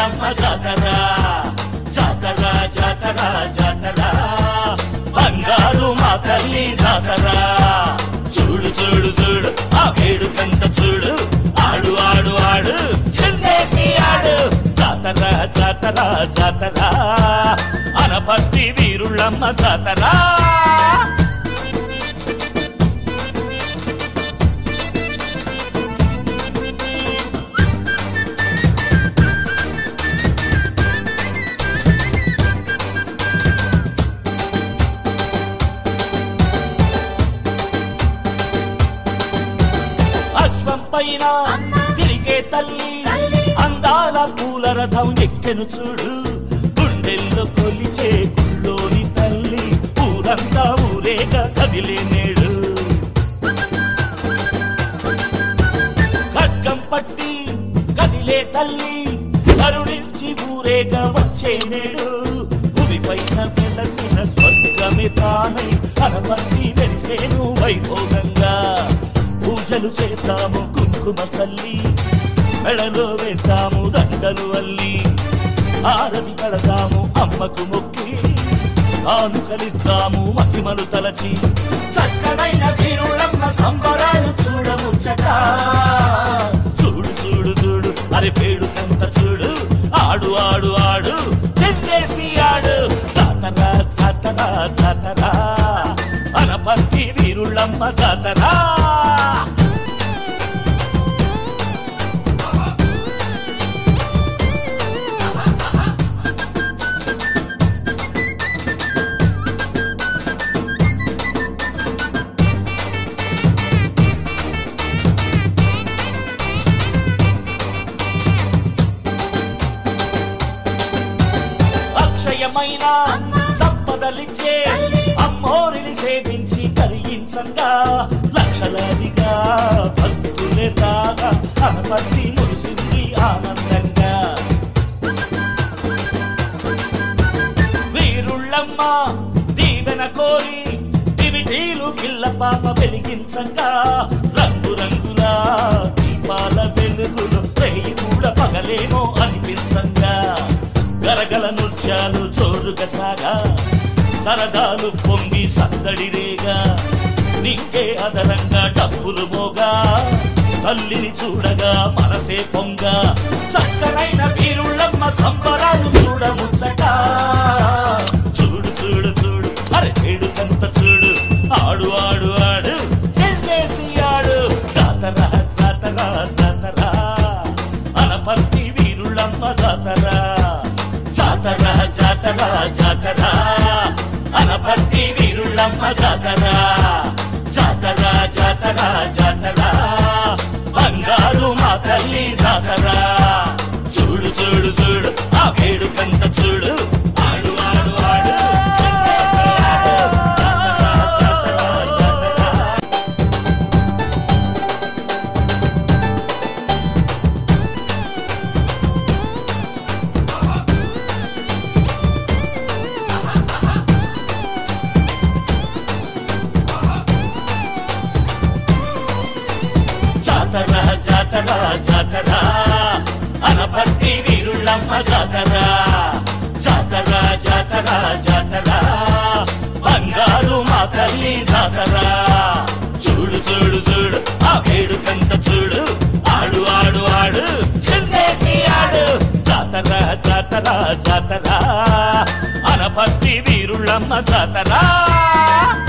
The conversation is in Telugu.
వీరుళ్ళమ్మ జాతర జాతర జాతర జాతర బంగారు మా తల్లి జాతర చూడు చూడు చూడు ఆ వేడుకంత చూడు ఆడు ఆడు ఆడు చిందేసి ఆడు జాతర జాతర జాతర అనపర్తి వీరుళ్ళమ్మ జాతర అశ్వం పైన తిరిగే తల్లి అందాల పూల రథం ఎక్కెను చూడు గుండెల్లో కొలిచే గుళ్ళోని తల్లి ఊరంతా ఊరేగా కదిలే నేడు ఖడ్గం పట్టి కదిలే తల్లి కరుణించి ఊరేగా వచ్చే నేడు భూమి పైన వెలసిన స్వర్గమే తానై అనపర్తి వెలిసేను వైభోగంగా పూజలు చేద్దాము కుంకుమ చల్లి మెడలో వేద్దాము దండలు అల్లి ఆరతి పడతాము అమ్మకు మొక్కి కానుకలిద్దాము మహిమలు తలచి చక్కడైన వీరుళ్ళమ్మ సంబరాలు చూడముచ్చట చూడు చూడు చూడు అరే పేడుకంత చూడు ఆడు ఆడు ఆడు చెందేసి ఆడు జాతర జాతర జాతర అనపర్తి వీరుళ్ళమ్మ జాతర అక్షయమైన సంపదలిచ్చే అమ్మోరిని సేవించి కలిగించంగా లక్షలాదిగా భక్తులే రాగా అనపత్తి మురిసింది ఆనందంగా వీరుళ్ళమ్మ దీవెన కోరి దివిటీలు పిల్ల పాప వెలిగించంగా రంగు రంగుల దీపాల వెలుగులు రేయి కూడా పగలేమో అనిపించంగా గరగల నృత్యాలు చోరుగా సాగా సరదాలు పొంగి సందడి రేగా నీకే అదరంగా డబ్బులు మోగా తల్లిని చూడగా మనసే పొంగ చక్కనైన వీరుళ్ళమ్మ సంబరాలు చూడముచ్చట చూడు చూడు చూడు అరే వేడుకంత చూడు ఆడు ఆడు ఆడు చెల్లేసి ఆడు జాతర జాతర జాతర అనపర్తి వీరుళ్ళమ్మ జాతర జాతర జాతర జాతర అనపర్తి వీరుళ్ళమ్మ జాతర జాతర జాతర జాతర బంగారు మా తల్లి జాతర చూడు చూడు చూడు ఆ వేడుకంత చూడు ఆడు ఆడు ఆడు చెందేసి ఆడు. జాతర, జాతర, జాతర. జాతర జాతర జాతర అనపర్తి వీరుళ్ళమ్మ జాతర జాతర జాతర జాతర బంగారు మా తల్లి జాతర చూడు చూడు చూడు ఆ వేడుకంత చూడు ఆడు ఆడు ఆడు చిందేసి ఆడు జాతర జాతర జాతర అనపర్తి వీరుళ్ళమ్మ జాతర